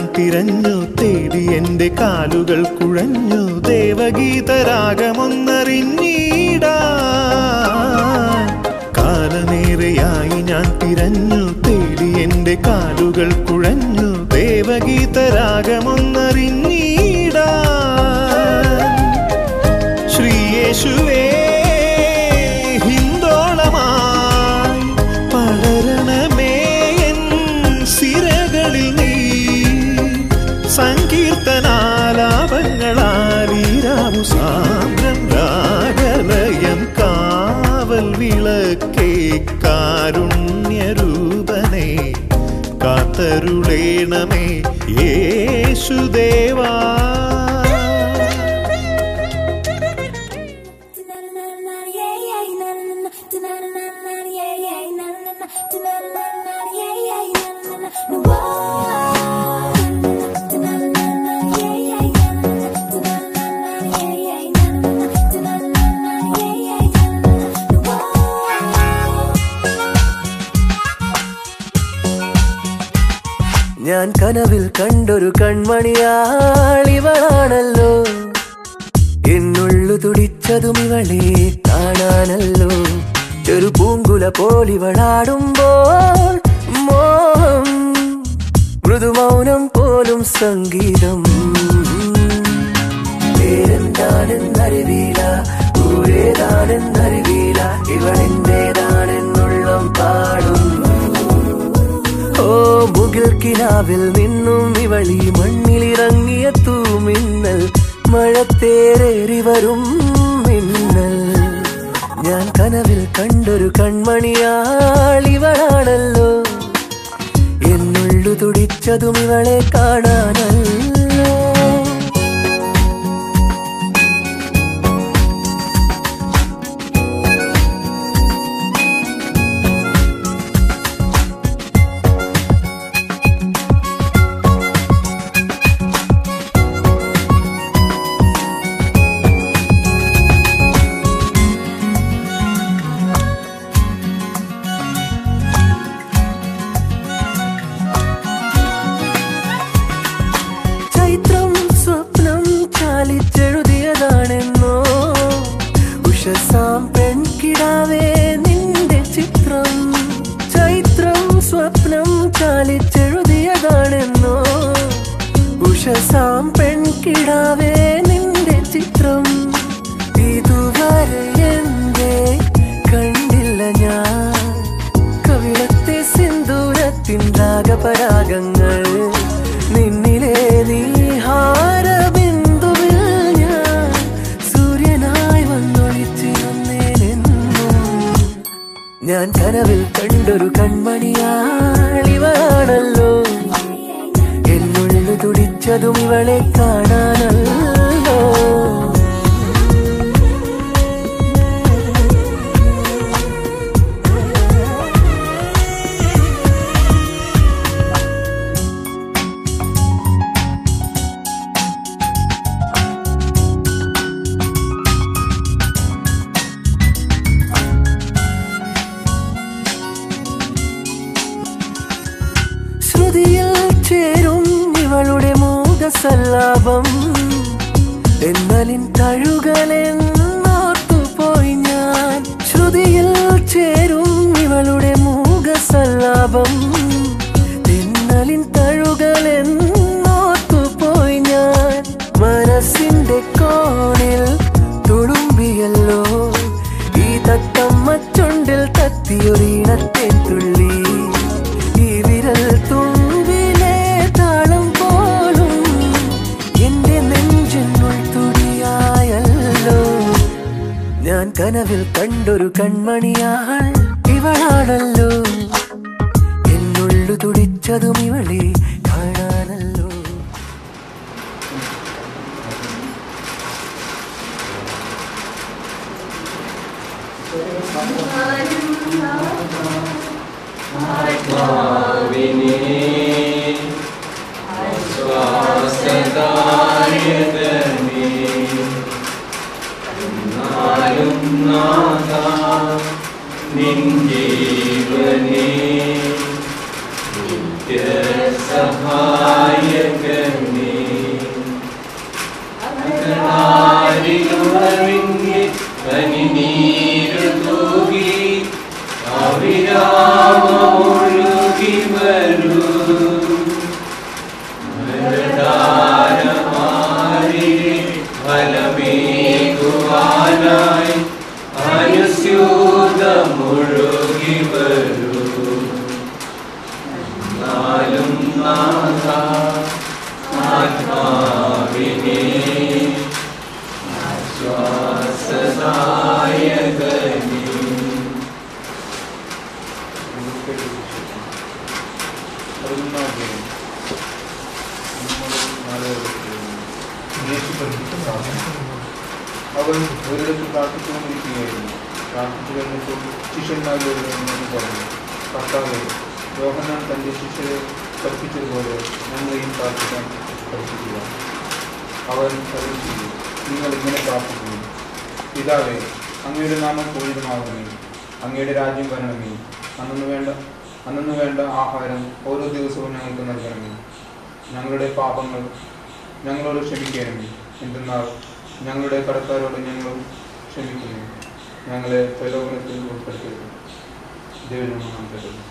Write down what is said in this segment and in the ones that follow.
തിരഞ്ഞു തേടി എൻ്റെ കാലുകൾ കുഴഞ്ഞു ദേവഗീതരാഗമൊന്നറിഞ്ഞിടാൻ കാലമേറെയായി ഞാൻ തിരഞ്ഞു തേടി എൻ്റെ കാലുകൾ കുഴഞ്ഞു ദേവഗീതരാഗമൊന്നറിഞ്ഞിടാൻ ശ്രീയേശുവേ ഹിന്ദോളമായി പടരണമേ എൻ സിരകളിൽ നീ സങ്കീർത്തനാലാപങ്ങളാലീരാമു സാന്ദ്രം രാഗലയം കാവൽ വിളക്കേ കാരുണ്യരൂപനേ കാത്തരുളേണമേ യേശുദേവാ ഞാൻ കനവിൽ കണ്ടൊരു കൺമണിയാളിവളാണല്ലോ എന്നുള്ളു തുടിച്ചതും ഇവളെ കാണാനല്ലോ ഒരു പൂങ്കുല പോലിവളാടുമ്പോൾ മോഹം മൃദുമൗനം പോലും സംഗീതം പേരെന്താണെന്നറിവീല ഊരേതാണെന്നറിവീല ഇവളെന്റേതാണെന്നുള്ളം പാടുന്നു ഓ മുകിൽ കിനാവിൽ നിന്നും ഇവളി മണ്ണിലിറങ്ങിയ തൂമിന്നൽ മഴ തേരേറി വരും മിന്നൽ ഞാൻ കനവിൽ കണ്ടൊരു കൺമണിയാളിവളാണല്ലോ എന്നുള്ളു തുടിച്ചതും ഇവളെ കാണാനല്ലോ ചൈത്രം സ്വപ്നം ചാലിച്ചെഴുതിയതാണെന്നോ ഉഷസാം പെൺകിടാവേ നിന്റെ ചിത്രം ചൈത്രം സ്വപ്നം ചാലിച്ചെഴുതിയതാണെന്നോ ഉഷസാം പെൺകിടാവേ നിന്റെ ചിത്രം ഇതുവരെ എന്തേ കണ്ടില്ല ഞാൻ കവിളത്തെ സിന്ദൂരത്തിൻ രാഗപരാഗങ്ങൾ നിന്നിലെ നീഹാരബിന്ദുവിൽ ഞാൻ സൂര്യനായി വന്നൊളിച്ചിരുന്നേനെന്നും ഞാൻ കനവിൽ കണ്ടൊരു കൺമണിയാളിവാണല്ലോ എന്നുള്ളു തുടിച്ചതും ഇവളെ കാണാനല്ലോ ശ്രുതിയിൽ ചേരും ഇവളുടെ മൂകസല്ലാപം എന്നലിൻ തഴുകലെന്നോർത്തുപോയി ഞാൻ ശ്രുതിയിൽ ചേരും ഇവളുടെ മൂകസല്ലാപം എന്നലിൻ തഴുകലെന്നോർത്തുപോയി ഞാൻ മനസ്സിന്റെ കോണിൽ തുളുമ്പിയല്ലോ ഈ തത്തമ്മ ചുണ്ടിൽ തത്തിയൊരീണത്തെ തുള്ളി ഈ വിരൽ തുമ്പിലെ താളം പോലും എന്റെ നെഞ്ചിനുൾ തുടിയായല്ലോ ഞാൻ കനവിൽ കണ്ടൊരു കൺമണിയാൾ ഇവളാണല്ലോ എന്നുള്ളു തുടിച്ചതും ഇവളെ കാണാനല്ലോ നിൻ ജീവനേ നിത്യ സഹായകനേ അകനാരിലുണവിന്റെ കനിനീരു തൂകി അവിരാമൊഴുകി വരൂ മരതാരമാരിലെ ഫലമേകുവാനായി അനുസ്യൂതമൊഴുകി വരൂ നാലും നാഥ ആത്മാവിനെ ആശ്വാസദായകനേ അവൻ ഒരിടത്ത് പ്രാർത്ഥിച്ചുകൊണ്ടിരിക്കുകയായിരുന്നു പ്രാർത്ഥിച്ചു കഴിഞ്ഞപ്പോൾ ശിഷ്യന്മാരോട് ഇങ്ങനെ പറഞ്ഞു കർത്താവെ യോഹന്നാൻ തൻ്റെ ശിഷ്യരെ പഠിപ്പിച്ചതുപോലെ ഞങ്ങളെയും പ്രാർത്ഥിക്കാൻ പഠിപ്പിക്കുക അവൻ അരുൾ ചെയ്തു നിങ്ങൾ ഇങ്ങനെ പ്രാർത്ഥിക്കുന്നു പിതാവേ അങ്ങയുടെ നാമം പൂരിതമാകണമേ അങ്ങയുടെ രാജ്യം വരണമേ അന്നു വേണ്ട അന്നു വേണ്ട ആഹാരം ഓരോ ദിവസവും ഞങ്ങൾക്ക് നൽകണമേ ഞങ്ങളുടെ പാപങ്ങൾ ഞങ്ങളോട് ക്ഷമിക്കണമേ എന്തെന്നാൽ ഞങ്ങളുടെ കടക്കാരോട് ഞങ്ങളും ക്ഷമിക്കുന്നു ഞങ്ങളെ പ്രലോഭനത്തിൽ ഉൾപ്പെടുത്തരുത് ദൈവം നാം തരുന്നു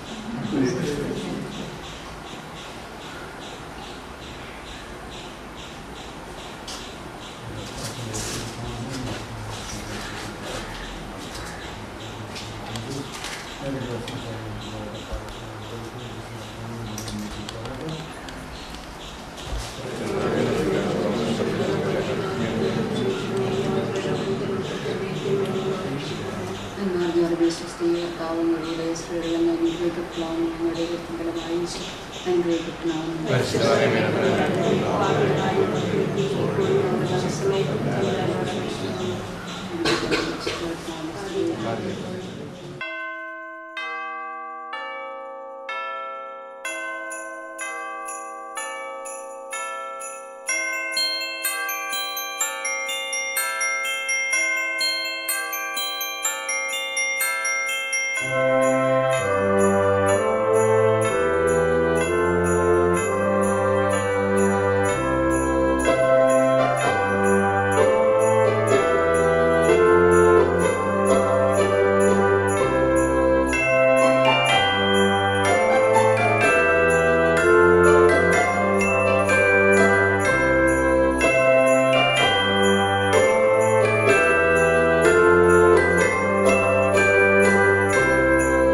എന്നാൽ ഞാൻ വിശ്വസ്തയെ പാവങ്ങളുടെ സ്ത്രീകളും അനുഗ്രഹിക്കപ്പെടാൻ ഞങ്ങളുടെ വ്യക്തികളായി അനുഗ്രഹിക്കപ്പെടാൻ ും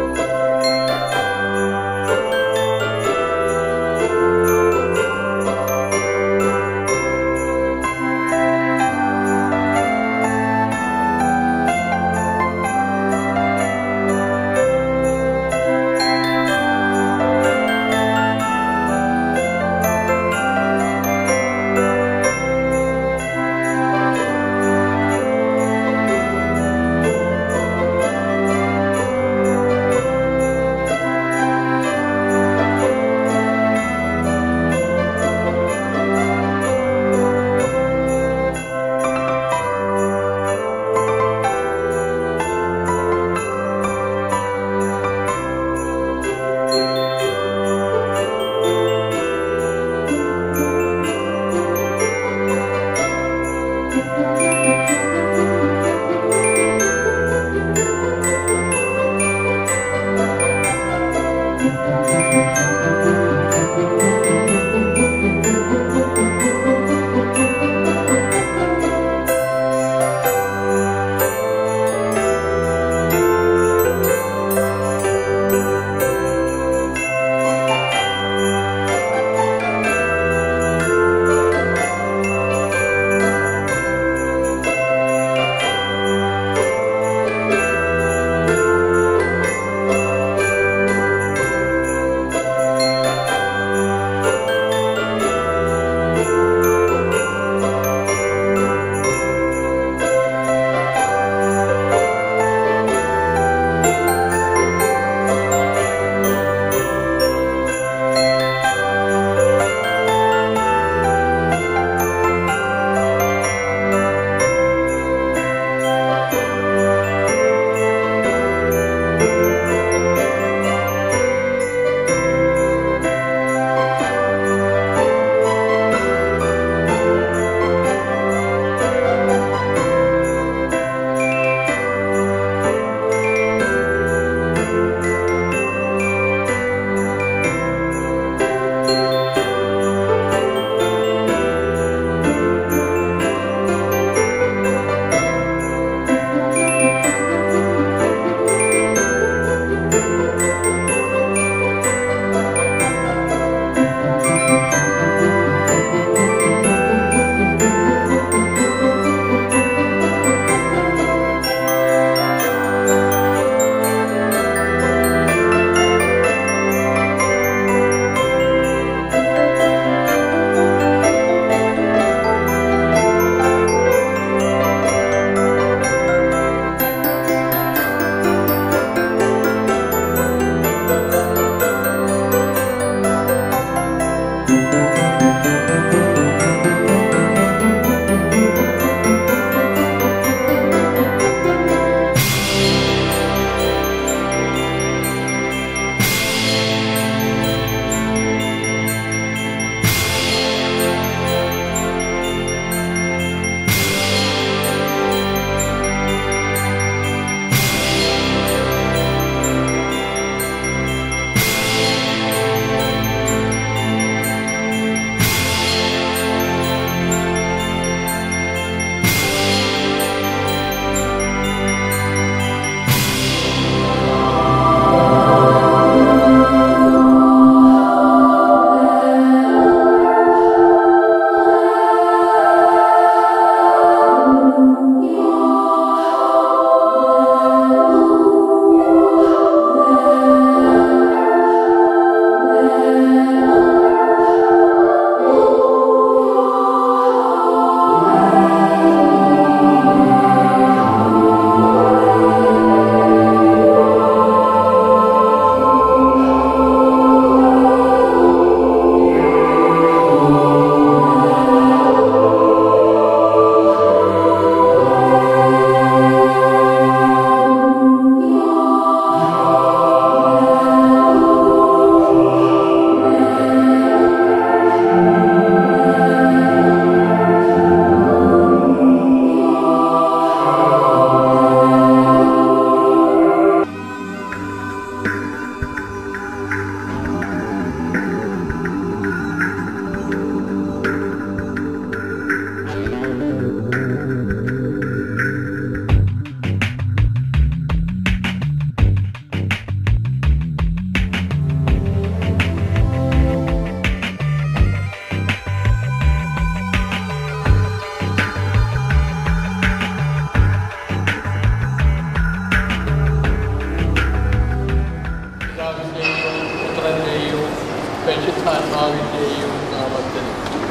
പരിശുദ്ധാത്മാവിൻ്റെയും നാമത്തിൽ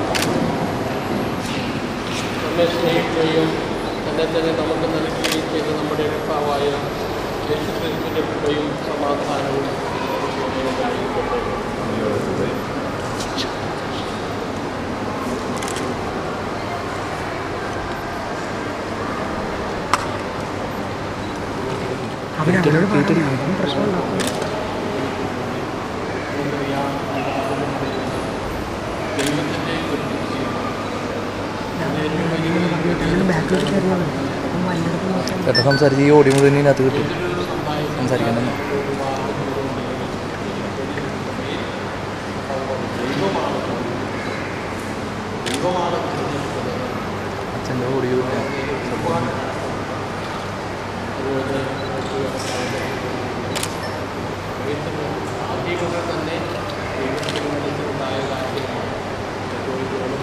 നമ്മെ സ്നേഹിക്കുകയും തന്നെ തന്നെ നമുക്ക് നൽകുകയും ചെയ്ത നമ്മുടെ കർത്താവായ യേശു ക്രിസ്തുവിൻ്റെ കൃപയും സമാധാനവും ഉണ്ടായിക്കോട്ടെ ദൈവത്തിൻ്റെ ചേട്ടാ സംസാരിച്ച് ഈ ഓടി മുഴുവൻ ഇതിനകത്ത് കിട്ടും സംസാരിക്കാൻ തന്നെ അച്ഛൻ്റെ ഓടിയോ ആദ്യമൊക്കെ തന്നെ ദൈവത്തിൻ്റെ മനസ്സിലുണ്ടായ കാര്യമാണ് എപ്പോഴും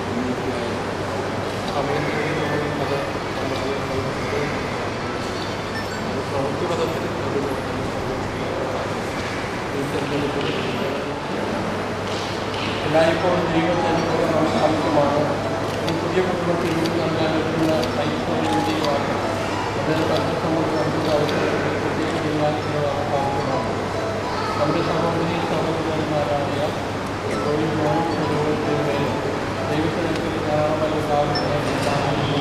സമയത്തിന് അത് നമുക്ക് അത് പ്രവൃത്തിപഥത്തിൽ എല്ലായ്പ്പോഴും ദൈവത്തിന് ആവശ്യമാണ് ഈ പുതിയ കുടുംബത്തിൽ നിന്ന് നൽകാൻ പറ്റുന്ന ഐശ്വര്യമാണ് അതിന് പരിശുദ്ധമുള്ള നമുക്ക് അവസരത്തിൽ പ്രത്യേക തീരുമാനിക്കുന്നതാണ് സാധ്യമാണ് നമ്മുടെ സഹോദരി സഹോദരന്മാരായ തൊഴിൽ മോഹത്തിന്മേൽ ദൈവത്തിനെങ്കിൽ ധാരാളമായി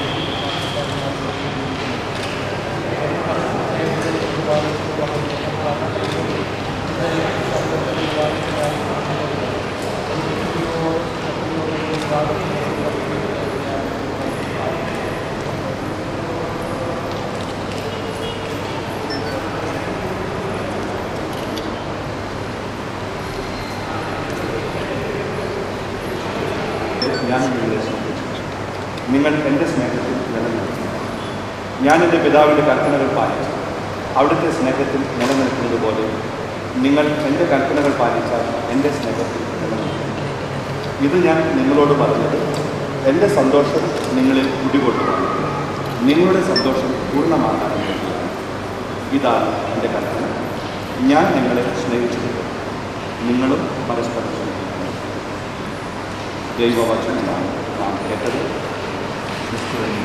ഞാൻ നിങ്ങളെ സ്നേഹിച്ചു നിങ്ങൾ എൻ്റെ സ്നേഹത്തിൽ നിലനിൽക്കുന്നു ഞാൻ എൻ്റെ പിതാവിൻ്റെ കൽപ്പനകൾ പാലിച്ചു അവിടുത്തെ സ്നേഹത്തിൽ നിലനിൽക്കുന്നത് പോലെ നിങ്ങൾ എൻ്റെ കൽപ്പനകൾ പാലിച്ചാൽ എൻ്റെ സ്നേഹത്തിൽ നിലനിൽക്കും ഇത് ഞാൻ നിങ്ങളോട് പറഞ്ഞത് എൻ്റെ സന്തോഷം നിങ്ങളിൽ കുടികൊള്ളുവാണ് നിങ്ങളുടെ സന്തോഷം പൂർണ്ണമാകാൻ വേണ്ടിയാണ് ഇതാണ് എൻ്റെ കൽപ്പന ഞാൻ നിങ്ങളെ സ്നേഹിച്ചിട്ടുണ്ട് നിങ്ങളും പരസ്പരം സ്നേഹിക്കുന്നു ദൈവവചനമാണ് നാം കേട്ടത് ക്രിസ്തുവിനെ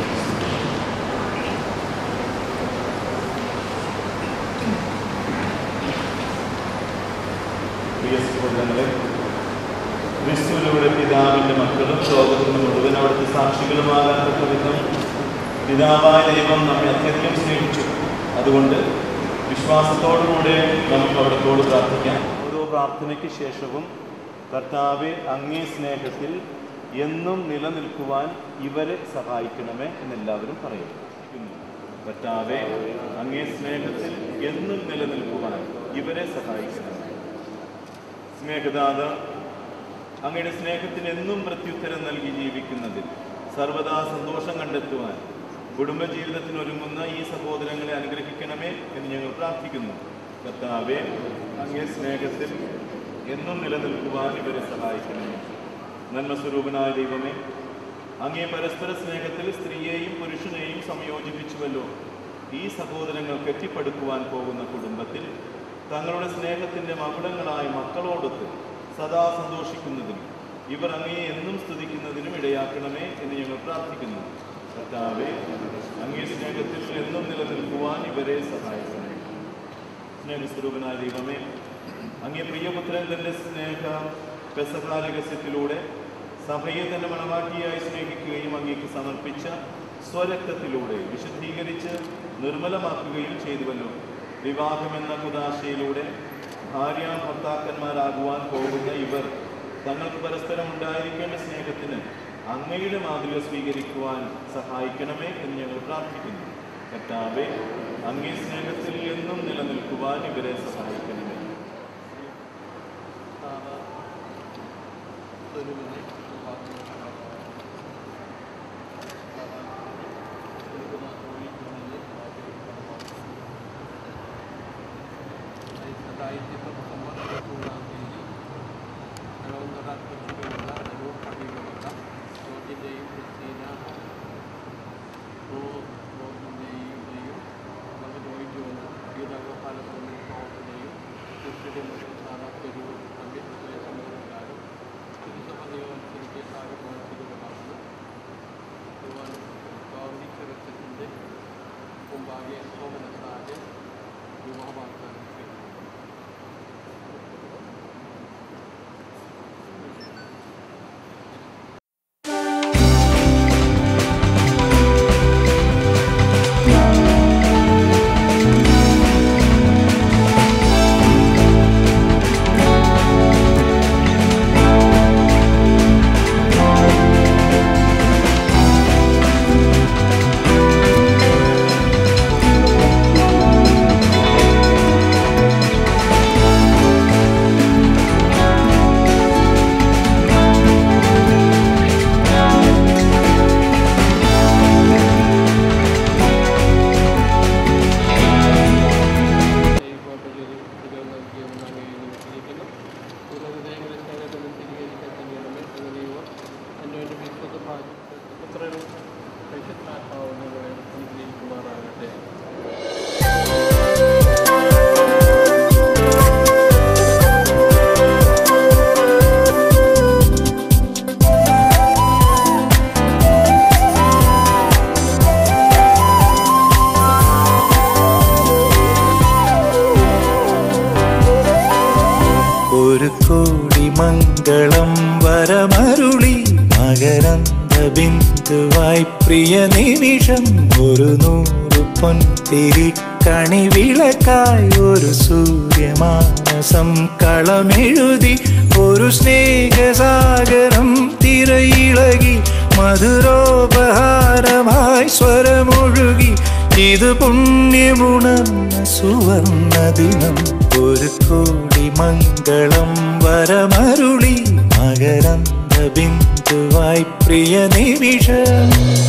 പ്രിയ സഹോദരങ്ങളെ ക്രിസ്തുവിലൂടെ പിതാവിൻ്റെ മക്കളും ലോകത്തിന് മുഴുവൻ അവിടുത്തെ സാക്ഷികളുമാകാൻ തക്ക വിധം പിതാവായ ദൈവം നമ്മെ അത്യധികം സ്നേഹിച്ചു അതുകൊണ്ട് വിശ്വാസത്തോടുകൂടെ നമുക്ക് അവിടത്തോട് പ്രാർത്ഥിക്കാം ഓരോ പ്രാർത്ഥനയ്ക്ക് ശേഷവും കർത്താവെ അങ്ങേ സ്നേഹത്തിൽ എന്നും നിലനിൽക്കുവാൻ ഇവരെ സഹായിക്കണമേ എന്നെല്ലാവരും പറയും കർത്താവെ അങ്ങേ സ്നേഹത്തിൽ എന്നും നിലനിൽക്കുവാൻ ഇവരെ സഹായിക്കണമേ സ്നേഹദാത അങ്ങയുടെ സ്നേഹത്തിന് എന്നും പ്രത്യുത്തരം നൽകി ജീവിക്കുന്നതിൽ സർവദാ സന്തോഷം കണ്ടെത്തുവാൻ കുടുംബജീവിതത്തിന് ഒരുങ്ങുന്ന ഈ സഹോദരങ്ങളെ അനുഗ്രഹിക്കണമേ എന്ന് ഞങ്ങൾ പ്രാർത്ഥിക്കുന്നു കർത്താവെ അങ്ങേ സ്നേഹത്തിൽ എന്നും നിലനിൽക്കുവാൻ ഇവരെ സഹായിക്കണമേ നന്മസ്വരൂപനായ ദൈവമേ അങ്ങേ പരസ്പര സ്നേഹത്തിൽ സ്ത്രീയെയും പുരുഷനെയും സംയോജിപ്പിച്ചുവല്ലോ ഈ സഹോദരങ്ങൾ കെട്ടിപ്പടുക്കുവാൻ പോകുന്ന കുടുംബത്തിൽ തങ്ങളുടെ സ്നേഹത്തിൻ്റെ മകുടങ്ങളായ മക്കളോടൊത്ത് സദാ സന്തോഷിക്കുന്നതിനും ഇവർ അങ്ങയെ എന്നും സ്തുതിക്കുന്നതിനും ഇടയാക്കണമേ എന്ന് ഞങ്ങൾ പ്രാർത്ഥിക്കുന്നു കർത്താവെ അങ്ങേ സ്നേഹത്തിൽ എന്നും നിലനിൽക്കുവാൻ ഇവരെ സഹായിക്കണമേ സ്നേഹസ്വരൂപനായ ദൈവമേ അങ്ങേ പ്രിയപുത്രൻ തൻ്റെ സ്നേഹ പെസഹാ രഹസ്യത്തിലൂടെ സഭയെ തന്റെ മണവാട്ടിയായി സ്നേഹിക്കുകയും അങ്ങേക്ക് സമർപ്പിച്ച സ്വരക്തത്തിലൂടെ വിശുദ്ധീകരിച്ച് നിർമ്മലമാക്കുകയും ചെയ്തുവല്ലോ വിവാഹമെന്ന കുതാശയിലൂടെ ഭാര്യ ഭർത്താക്കന്മാരാകുവാൻ പോകുന്ന ഇവർ തങ്ങൾക്ക് പരസ്പരം ഉണ്ടായിരിക്കേണ്ട സ്നേഹത്തിന് അങ്ങയുടെ മാതൃക സ്വീകരിക്കുവാൻ സഹായിക്കണമേ എന്ന് ഞങ്ങൾ പ്രാർത്ഥിക്കുന്നു കർത്താവെ അങ്ങേ സ്നേഹത്തിൽ എന്നും നിലനിൽക്കുവാൻ ഇവരെ സഹായിക്കണമേ ും ഒരു കോടി മംഗളം വരമരുളി മകരന്ത ബിന്ദുവായി പ്രിയ നിമിഷം ഒരു നൂറ് പൊൻതിരി കണി വിളക്കായി ഒരു സൂര്യമാനസം കളമെഴുതി ഒരു സ്നേഹസാഗരം തിരയിളകി മധുരോപഹാരമായി സ്വരമൊഴുകി ഇത് പുണ്യമുണർന്ന സുവർണ ദിനം ഒരു കോടി മംഗളം വരമരുളി മകരന്ത ബിന്ദുവായി പ്രിയ നിമിഷം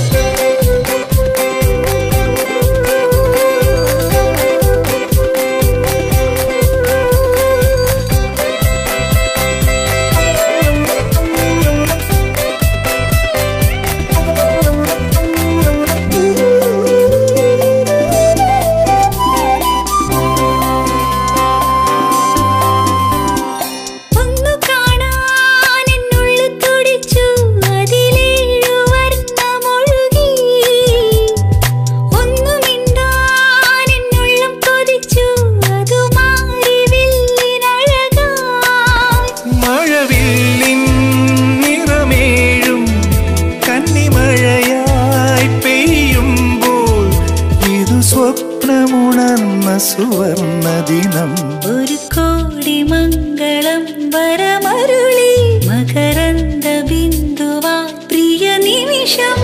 ഒന്നു കാണാൻ എന്നുള്ളിൽ തുടിച്ചു അതിലേഴു വർണ്ണമൊഴുകി ഒന്നു മിണ്ടാൻ എന്നുള്ളം കൊതിച്ചു അതു മാറി വില്ലിനഴകായി മഴവില്ലിൻ നിറമേഴും കന്നിമഴയായി പെയ്യുമ്പോൾ ഇതു സ്വപ്നമുണർന്ന സുവർണ ദിനം ഒരു കോടി മംഗളം വരമരുളി മകരന്ത ബിന്ദുവാ പ്രിയ നിമിഷം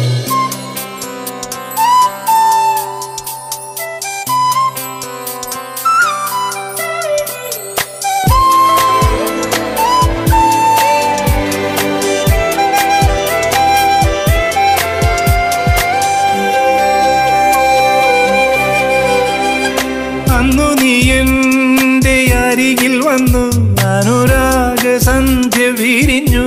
അന്നു നീ എൻ്റെ അരികിൽ വന്നു അനുരാഗ സന്ധ്യ വിരിഞ്ഞു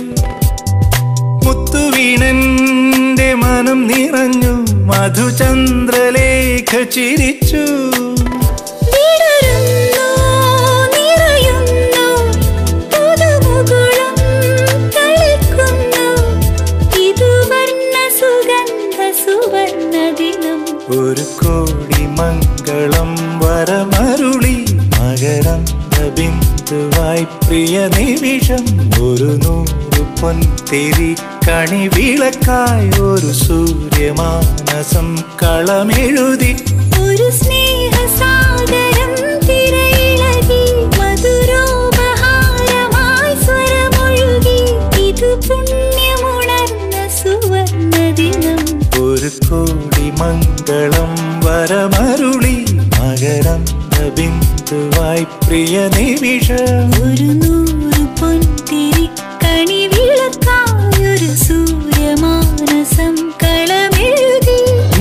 മുത്തുവീണന്റെ മനം നിറഞ്ഞു മധുചന്ദ്രലേഖ ചിരിച്ചു വിടരുന്നു നിറയുന്നു പുതുമുകുളം കളിക്കുന്നു ഇതു വർണ്ണ സുഗന്ധ സുവർണ ദിനം ഒരു കോടി മംഗളം വരമരുളി മകരന്ത ബിന്ദുവായി പ്രിയ നിമിഷം ഒരു നൂറ് പൊൻതിരി കണി വിളക്കായി ഒരു സൂര്യമാനസം കളമെഴുതി ഒരു സ്നേഹസാഗരം തിരയിളകി മധുരോപഹാരമായി സ്വരമൊഴുകി ഇത് പുണ്യമുണർന്ന സുവർണ ദിനം ഒരു കോടി മംഗളം വരമരുളി മകരന്ത ബിന്ദുവായി പ്രിയ നിമിഷം ഒരു നൂറ് പൊൻതിരി കണി വിളക്കായൊരു സൂര്യമാനസം കളമെഴുതി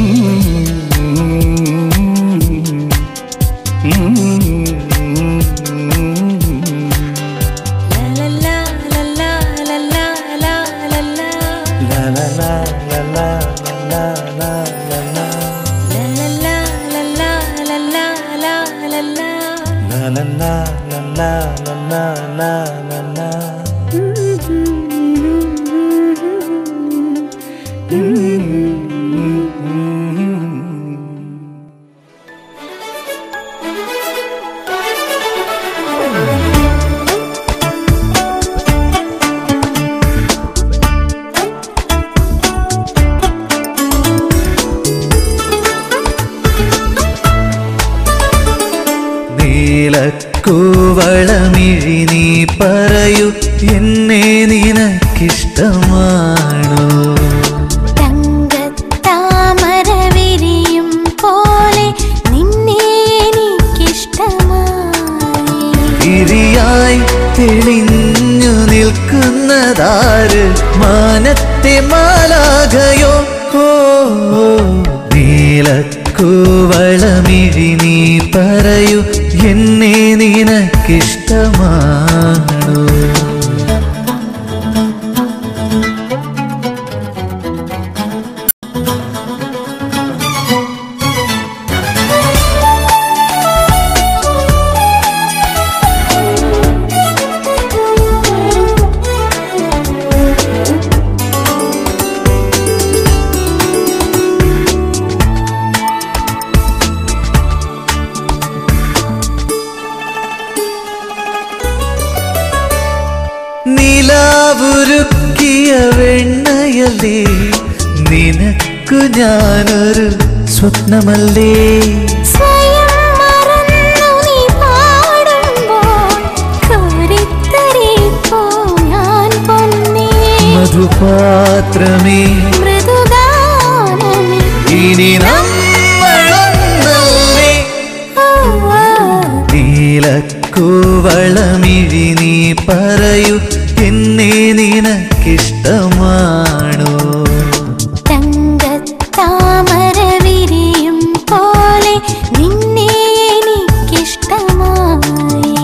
ലലലാ, ലലാ, ലലാ, ലാ, ലലാ. ലലലാ, ലലാ, ലലാ, ലാ, ലാ, നീലക്കൂവളമിഴി നീ പറയൂ എന്നെ നിനക്കിഷ്ടമാണോ തങ്കത്താമര വിരിയും പോലെ നിന്നെ എനിക്കിഷ്ടമായി തിരിയായി തെളിഞ്ഞു നിൽക്കുന്നതാര് മാനത്തെ മാലാകയോ ഓ നീലക്കൂവളമിഴി നീ പറയൂ എന്നെ നിനക്കിഷ്ടമാണോ ഉരുക്കിയ വെണ്ണയല്ലേ നിനക്കു ഞാനൊരു സ്വപ്നമല്ലേ സ്വയം മറന്നു നീ പാടുമ്പോൾ കോരിത്തരിപ്പോ ഞാൻ പൊന്നേ മധുപാത്രമേ മൃദുഗാനമേ ഇനി നമ്മളൊന്നല്ലേ ഓ, ഓ. നീലക്കൂവളമിഴി നീ പറയൂ എന്നെ നിനക്കിഷ്ടമാണോ തങ്കത്താമര വിരിയും പോലെ നിന്നെ എനിക്കിഷ്ടമായി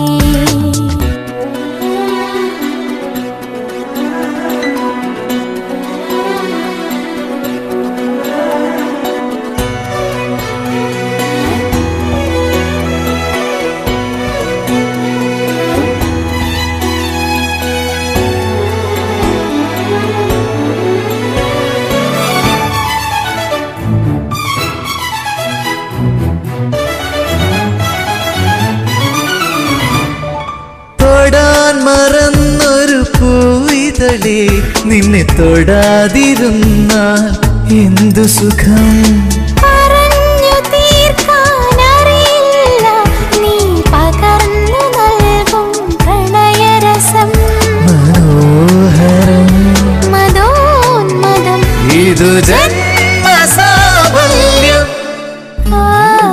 തൊടാൻ മറന്നൊരു പൂവിതളേ നിന്നെ തൊടാതിരുന്നാൽ എന്തു സുഖം പറഞ്ഞു തീർക്കാനറിയില്ല നീ പകർന്നു നൽകും പ്രണയരസം മനോഹരം മതോന്മദം ഇതു ജന്മസാഫല്യം ആ,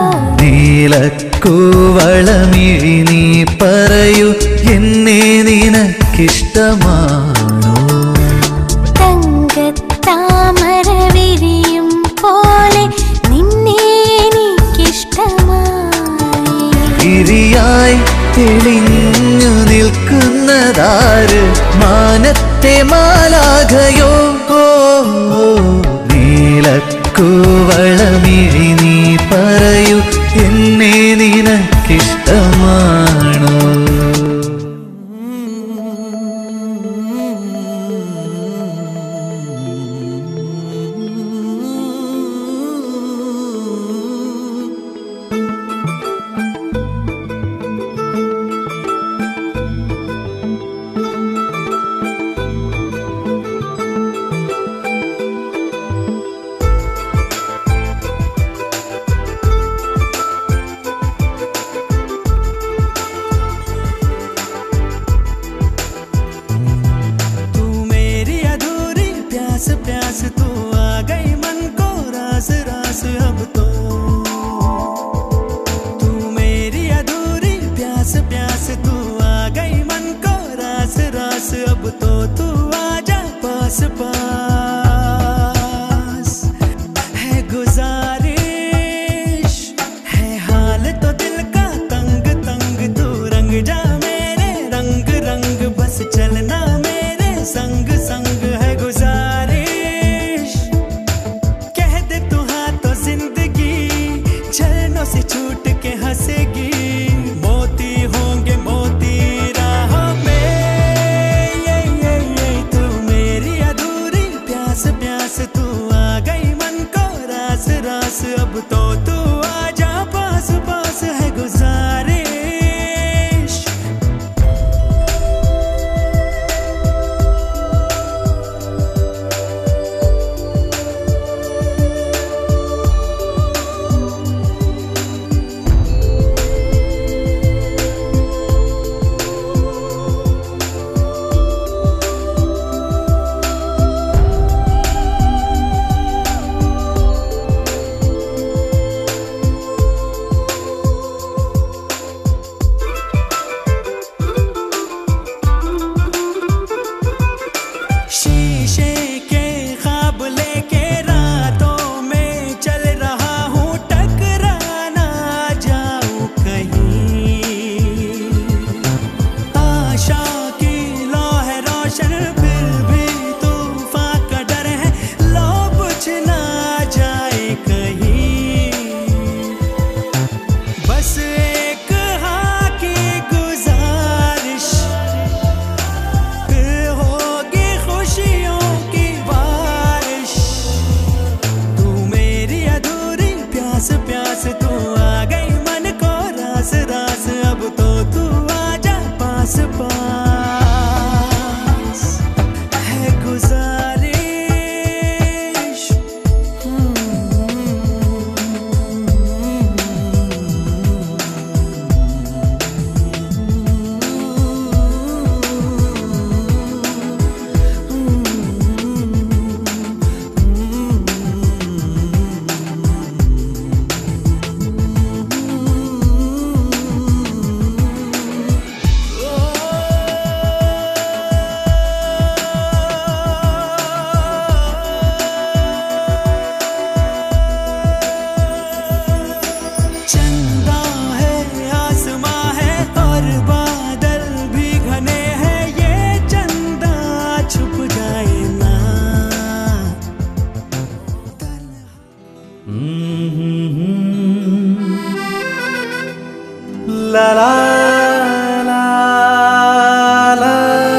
നീലക്കൂവളമിഴി നീ പറയൂ എന്നെ നിനക്കിഷ്ടമാണോ തങ്കത്താമര വിരിയും പോലെ നിന്നെ എനിക്കിഷ്ടമായി ഇരിയായി തെളിഞ്ഞു നിൽക്കുന്നതാര് മാനത്തെ മാലാഖയോ ഓ, ഓ, നീലക്കൂവളമിഴി നീ പറയൂ എന്നെ നിനക്കിഷ്ടമാണോ तू मेरी अधूरी प्यास प्यास तू आ गई मन को रास रास अब तो तू मेरी अधूरी प्यास प्यास तू आ गई मन को रास रास अब तो तू आजा पास पास है गुजारिश है हाल तो दिल का तंग तंग तू रंग जा मेरे रंग रंग बस चलना मेरे संग संग है गुजारिश कह दे तू हाँ तो जिंदगी छलनों से छूट के हंसेगी मोती होंगे मोती राहों में ये ये ये तू मेरी अधूरी प्यास प्यास तू आ गई मन को रास रास अब तो तू आजा पास पास है गुजारिश शीशे के ख्वाब लेके रातों में चल रहा हूँ टकराना जाऊं कहीं आशा की लौ है रोशन फिर भी तूफान का डर है लो बुझ ना जाए कहीं बस एक हाँ की गुजारिश फिर होगी खुशियों की बारिश तू मेरी अधूरी प्यास प्यास तू आ गई मन को रास रास अब तो तू आजा पास पास ലാ ലാ ലാ ലാ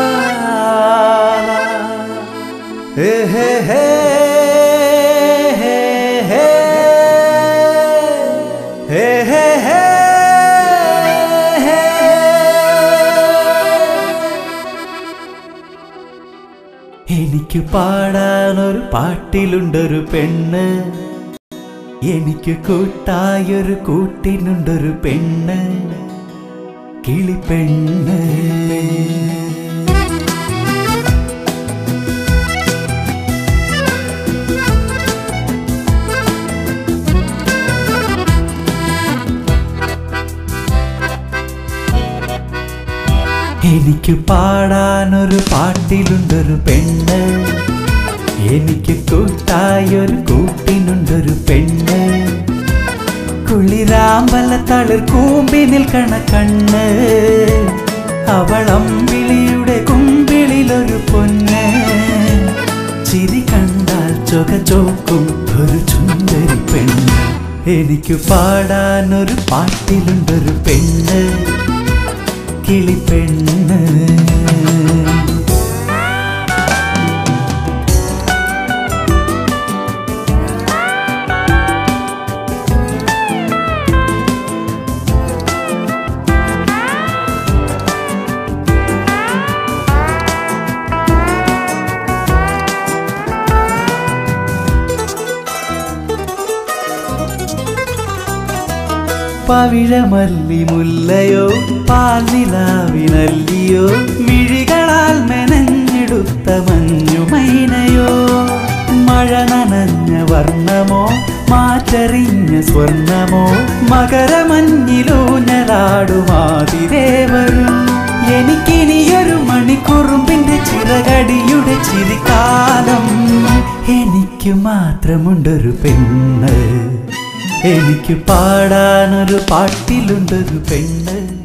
ലാ. ഹേ ഹേ ഹേ ഹേ ഹേ ഹേ ഹേ ഹേ ഹേ എനിക്ക് പാടാനൊരു പാട്ടിലുണ്ടൊരു പെണ്ണ് എനിക്ക് കൂട്ടായൊരു കൂട്ടിനുണ്ടൊരു പെണ്ണ് കിളിപ്പെണ്ണ് എനിക്ക് പാടാനൊരു പാട്ടിലുണ്ടൊരു പെണ്ണ് എനിക്ക് കൂട്ടായൊരു കൂട്ടിനുണ്ടൊരു പെണ്ണ് കുളിരാമ്പല തളിർ കൂമ്പി നിൽക്കണ കണ്ണ് അവളമ്പിളിയുടെ കുമ്പിളിലൊരു പൊന്ന് ചിരി കണ്ടാൽ ചൊക ചോക്കും ഒരു ചുന്ദരി പെണ്ണ് എനിക്ക് പാടാനൊരു പാട്ടിലുണ്ടൊരു പെണ്ണ് കിളിപ്പെണ്ണ് പവിഴമല്ലി മുല്ലയോ പാൽനിലാവിനല്ലിയോ മിഴികളാൽ മെനഞ്ഞെടുത്ത മഞ്ഞുമൈനയോ മഴ നനഞ്ഞ വർണ്ണമോ മാറ്ററിഞ്ഞ സ്വർണമോ മകരമഞ്ഞിലൂഞ്ഞലാടുമാതിരേവരും എനിക്കിനിയൊരു മണിക്കുറുമ്പിന്റെ ചിറകടിയുടെ ചിരിക്കാലം എനിക്ക് മാത്രമുണ്ടൊരു പെണ്ണ് എനിക്ക് പാടാനൊരു പാട്ടിലുണ്ടൊരു പെണ്ണ്